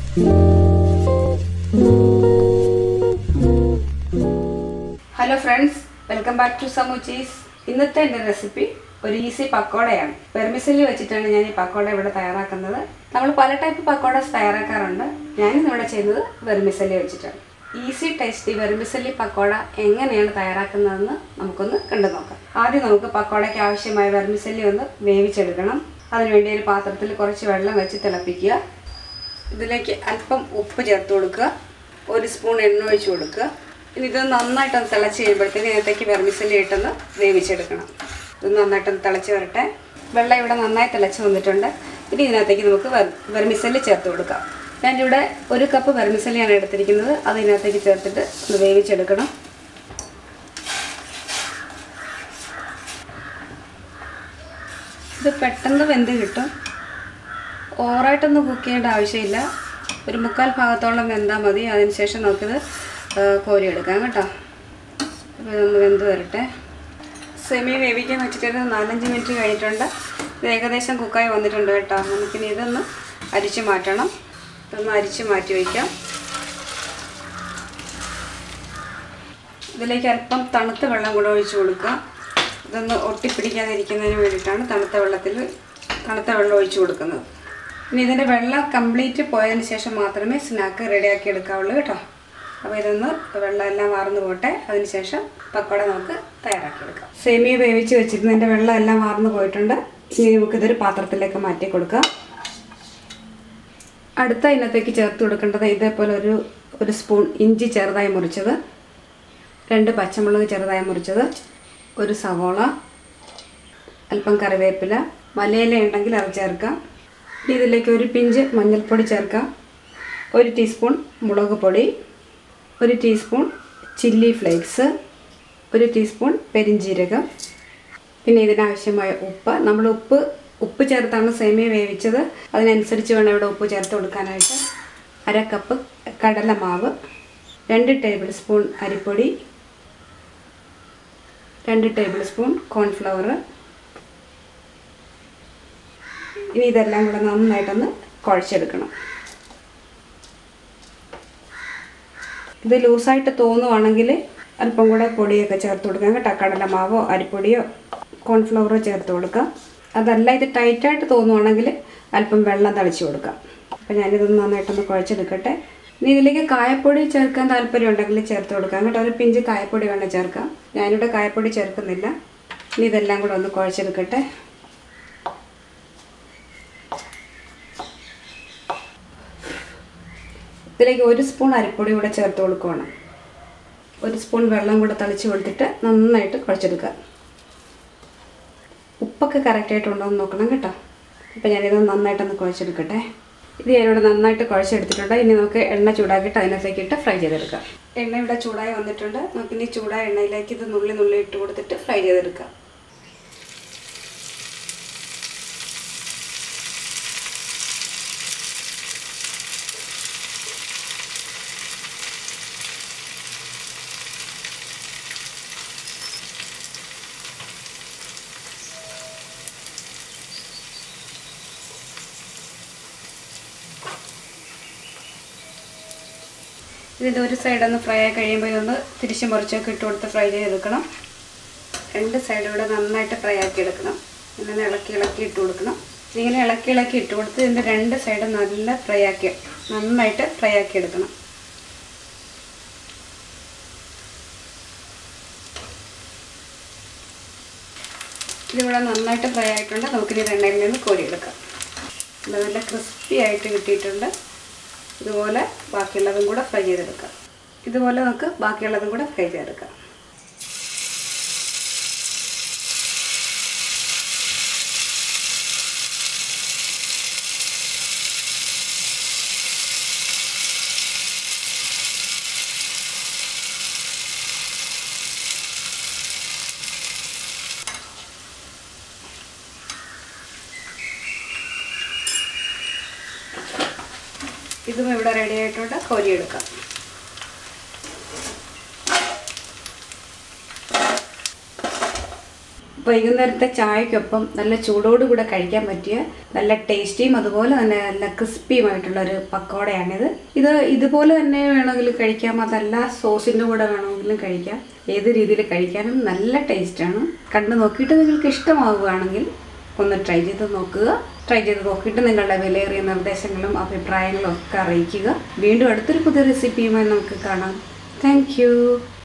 hello friends welcome back to സമു ചീസ് ഇന്നത്തെ എൻ്റെ റെസിപ്പി ഒരു ഈസി പക്കോടയാണ് പെർമിസലി വെച്ചിട്ടാണ് ഞാൻ ഈ പക്കോട ഇവിടെ തയ്യാറാക്കുന്നത് നമ്മൾ പല ടൈപ്പ് പക്കോടസ് തയ്യാറാക്കാറുണ്ട് ഞാനിന്ന് ഇവിടെ ചെയ്യുന്നത് വെർമിസലി വെച്ചിട്ടാണ് ഈസി ടേസ്റ്റി വെർമിസലി പക്കോട എങ്ങനെയാണ് തയ്യാറാക്കുന്നതെന്ന് നമുക്കൊന്ന് കണ്ടു നോക്കാം ആദ്യം നമുക്ക് പക്കോടയ്ക്ക് ആവശ്യമായ വെർമിസലി ഒന്ന് വേവിച്ചെടുക്കണം അതിനുവേണ്ടി ഒരു പാത്രത്തിൽ കുറച്ച് വെള്ളം വെച്ച് തിളപ്പിക്കുക ഇതിലേക്ക് അല്പം ഉപ്പ് ചേർത്ത് കൊടുക്കുക ഒരു സ്പൂൺ എണ്ണ ഒഴിച്ച് കൊടുക്കുക ഇനി ഇത് നന്നായിട്ടൊന്ന് തിളച്ച് കഴിയുമ്പോഴത്തേക്ക് ഇതിനകത്തേക്ക് വെർമിസലി ഇട്ടൊന്ന് വേവിച്ചെടുക്കണം ഇത് നന്നായിട്ടൊന്ന് തിളച്ച് വരട്ടെ വെള്ളം ഇവിടെ നന്നായി തിളച്ച് വന്നിട്ടുണ്ട് ഇനി ഇതിനകത്തേക്ക് നമുക്ക് വെർ വെർമിസലി ചേർത്ത് കൊടുക്കാം ഞാനിവിടെ ഒരു കപ്പ് വെർമിസലിയാണ് എടുത്തിരിക്കുന്നത് അത് ഇതിനകത്തേക്ക് ചേർത്തിട്ട് ഒന്ന് വേവിച്ചെടുക്കണം ഇത് പെട്ടെന്ന് വെന്ത് കിട്ടും ഓവറായിട്ടൊന്നും കുക്ക് ചെയ്യേണ്ട ആവശ്യമില്ല ഒരു മുക്കാൽ ഭാഗത്തോളം വെന്താൽ മതി അതിനുശേഷം നമുക്കിത് ആ, കോരിയെടുക്കാം കേട്ടോ അപ്പോൾ ഇതൊന്ന് വെന്ത് വരട്ടെ സെമി വേവിക്കാൻ വെച്ചിട്ട് നാലഞ്ച് മിനിറ്റ് കഴിഞ്ഞിട്ടുണ്ട് ഇത് ഏകദേശം കുക്കായി വന്നിട്ടുണ്ട് കേട്ടോ നമുക്കിനി ഇതൊന്ന് അരിച്ച് മാറ്റണം ഇതൊന്ന് അരിച്ച് മാറ്റി വയ്ക്കാം ഇതിലേക്ക് അല്പം തണുത്ത വെള്ളം കൂടെ ഒഴിച്ച് കൊടുക്കുക ഇതൊന്ന് ഒട്ടിപ്പിടിക്കാതിരിക്കുന്നതിന് വേണ്ടിയിട്ടാണ് തണുത്ത വെള്ളത്തിൽ തണുത്ത വെള്ളം ഒഴിച്ച് കൊടുക്കുന്നത് ഇനി ഇതിൻ്റെ വെള്ളം കംപ്ലീറ്റ് പോയതിന് ശേഷം മാത്രമേ സ്നാക്ക് റെഡിയാക്കി എടുക്കാവുള്ളൂ കേട്ടോ അപ്പോൾ ഇതൊന്ന് വെള്ളം എല്ലാം വാർന്നു പോട്ടെ അതിനുശേഷം പക്കോട നമുക്ക് തയ്യാറാക്കി എടുക്കാം സേമിയ വേവിച്ച് വെച്ചിരുന്നതിൻ്റെ വെള്ളം എല്ലാം വാർന്നു പോയിട്ടുണ്ട് ഇനി നമുക്കിതൊരു പാത്രത്തിലേക്ക് മാറ്റി കൊടുക്കാം അടുത്ത ഇനത്തേക്ക് ചേർത്ത് കൊടുക്കേണ്ടത് ഇതേപോലെ ഒരു ഒരു സ്പൂൺ ഇഞ്ചി ചെറുതായി മുറിച്ചത് രണ്ട് പച്ചമുളക് ചെറുതായി മുറിച്ചത് ഒരു സവോള അല്പം കറിവേപ്പില മലയില ഉണ്ടെങ്കിൽ അത് ചേർക്കാം ഇനി ഇതിലേക്ക് ഒരു പിഞ്ച് മഞ്ഞൾപ്പൊടി ചേർക്കാം ഒരു ടീസ്പൂൺ മുളക് പൊടി ഒരു ടീസ്പൂൺ ചില്ലി ഫ്ലേക്സ് ഒരു ടീസ്പൂൺ പെരിഞ്ജീരകം പിന്നെ ഇതിനാവശ്യമായ ഉപ്പ് നമ്മൾ ഉപ്പ് ഉപ്പ് ചേർത്താണ് സേമിയ വേവിച്ചത് അതിനനുസരിച്ച് വേണം ഇവിടെ ഉപ്പ് ചേർത്ത് കൊടുക്കാനായിട്ട് അര കപ്പ് കടലമാവ് രണ്ട് ടേബിൾ സ്പൂൺ അരിപ്പൊടി രണ്ട് ടേബിൾ സ്പൂൺ കോൺഫ്ലവർ ഇനി ഇതെല്ലാം കൂടെ നന്നായിട്ടൊന്ന് കുഴച്ചെടുക്കണം ഇത് ലൂസായിട്ട് തോന്നുവാണെങ്കിൽ അല്പം കൂടെ പൊടിയൊക്കെ ചേർത്ത് കൊടുക്കാം കേട്ടോ കടലമാവോ അരിപ്പൊടിയോ കോൺഫ്ലവറോ ചേർത്ത് കൊടുക്കാം അതല്ല ഇത് ടൈറ്റായിട്ട് തോന്നുവാണെങ്കിൽ അല്പം വെള്ളം തളിച്ച് കൊടുക്കാം അപ്പോൾ ഞാനിതൊന്ന് നന്നായിട്ടൊന്ന് കുഴച്ചെടുക്കട്ടെ ഇനി ഇതിലേക്ക് കായപ്പൊടി ചേർക്കാൻ താല്പര്യം ഉണ്ടെങ്കിൽ ചേർത്ത് കൊടുക്കാം കേട്ടോ ഒരു പിഞ്ച് കായപ്പൊടി വേണം ചേർക്കാം ഞാനിവിടെ കായപ്പൊടി ചേർക്കുന്നില്ല ഇനി ഇതെല്ലാം കൂടെ ഒന്ന് കുഴച്ചെടുക്കട്ടെ ഇതിലേക്ക് ഒരു സ്പൂൺ അരിപ്പൊടി കൂടെ ചേർത്ത് കൊടുക്കുകയാണ് ഒരു സ്പൂൺ വെള്ളം കൂടെ തളിച്ച് കൊടുത്തിട്ട് നന്നായിട്ട് കുഴച്ചെടുക്കുക ഉപ്പൊക്കെ കറക്റ്റായിട്ടുണ്ടോ എന്ന് നോക്കണം കേട്ടോ അപ്പോൾ ഞാനിത് നന്നായിട്ടൊന്ന് കുഴച്ചെടുക്കട്ടെ ഇത് ഞാനിവിടെ നന്നായിട്ട് കുഴച്ചെടുത്തിട്ടുണ്ട് ഇനി നമുക്ക് എണ്ണ ചൂടാക്കിയിട്ട് അതിനകത്തേക്ക് ഇട്ട് ഫ്രൈ ചെയ്തെടുക്കാം എണ്ണ ഇവിടെ ചൂടായി വന്നിട്ടുണ്ട് നമുക്കിനി ചൂടായ എണ്ണയിലേക്ക് ഇത് നുള്ളി നുള്ളി ഇട്ട് കൊടുത്തിട്ട് ഫ്രൈ ചെയ്തെടുക്കാം ഇതിൻ്റെ ഒരു സൈഡ് ഒന്ന് ഫ്രൈ ആയി കഴിയുമ്പോൾ ഇതൊന്ന് തിരിച്ച് മുറിച്ചൊക്കെ ഇട്ട് കൊടുത്ത് ഫ്രൈ ചെയ്തെടുക്കണം രണ്ട് സൈഡും ഇവിടെ നന്നായിട്ട് ഫ്രൈ ആക്കി എടുക്കണം ഇങ്ങനെ ഇളക്കി ഇളക്കി ഇട്ട് കൊടുക്കണം ഇങ്ങനെ ഇളക്കി ഇളക്കി ഇട്ട് കൊടുത്ത് ഇതിൻ്റെ രണ്ട് സൈഡും നല്ല ഫ്രൈ ആക്കി നന്നായിട്ട് ഫ്രൈ ആക്കി എടുക്കണം ഇതിവിടെ നന്നായിട്ട് ഫ്രൈ ആയിട്ടുണ്ട് നമുക്കിനി ഇത് എണ്ണയിൽ നിന്ന് കോരിയെടുക്കാം ഇത് നല്ല ക്രിസ്പി ആയിട്ട് കിട്ടിയിട്ടുണ്ട് ഇതുപോലെ ബാക്കിയുള്ളതും കൂടെ ഫ്രൈ ചെയ്തെടുക്കാം ഇതുപോലെ നമുക്ക് ബാക്കിയുള്ളതും കൂടെ ഫ്രൈ ചെയ്തെടുക്കാം ഇതും ഇവിടെ റെഡി ആയിട്ടുണ്ട് കോരിയെടുക്കാം വൈകുന്നേരത്തെ ചായക്കൊപ്പം നല്ല ചൂടോടുകൂടെ കഴിക്കാൻ പറ്റിയ നല്ല ടേസ്റ്റിയും അതുപോലെ തന്നെ നല്ല ക്രിസ്പിയുമായിട്ടുള്ള ഒരു പക്കോടയാണിത് ഇത് ഇതുപോലെ തന്നെ വേണമെങ്കിലും കഴിക്കാം അതല്ല സോസിൻ്റെ കൂടെ വേണമെങ്കിലും കഴിക്കാം ഏത് രീതിയിൽ കഴിക്കാനും നല്ല ടേസ്റ്റാണ് കണ്ടു നോക്കിയിട്ട് നിങ്ങൾക്ക് ഇഷ്ടമാവുകയാണെങ്കിൽ ഒന്ന് ട്രൈ ചെയ്ത് നോക്കുക ട്രൈ ചെയ്ത് നോക്കിയിട്ട് നിങ്ങളുടെ വിലയേറിയ നിർദ്ദേശങ്ങളും അഭിപ്രായങ്ങളും ഒക്കെ അറിയിക്കുക വീണ്ടും അടുത്തൊരു പുതിയ റെസിപ്പിയുമായി നമുക്ക് കാണാം താങ്ക്